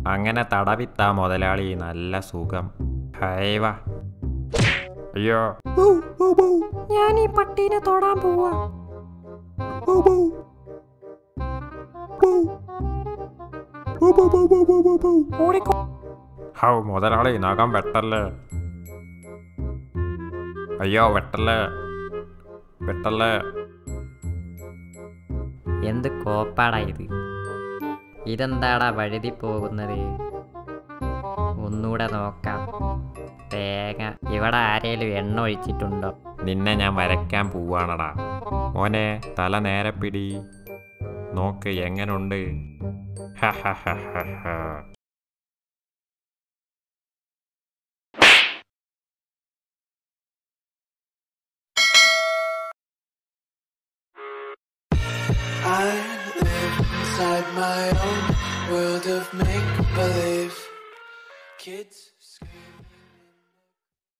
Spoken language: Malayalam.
അങ്ങനെ തടവിത്ത മുതലാളി നല്ല സുഖം ഹൈവ അയ്യോ ഞാൻ ഈ പട്ടീനെ തൊടാൻ പോവാ ഓടിക്കോ ഹൗ മുതലാളി നഖം വെട്ടല്ലേ അയ്യോ വെട്ടല്ലേ വെട്ടല്ലേ എന്ത് കോപ്പാടാ ഇത് ഇതെന്താടാ വഴുതി പോകുന്നത് ഒന്നുകൂടെ നോക്കാം തേങ്ങ ഇവിടെ ആരേലും എണ്ണ ഒഴിച്ചിട്ടുണ്ടോ നിന്നെ ഞാൻ വരയ്ക്കാൻ പോവാണടാ മോനെ തല നേരെ പിടി നോക്ക് എങ്ങനുണ്ട് ഹ ഹ ഹ ഹ ഹ. I live inside my own world of make believe. Kids scream.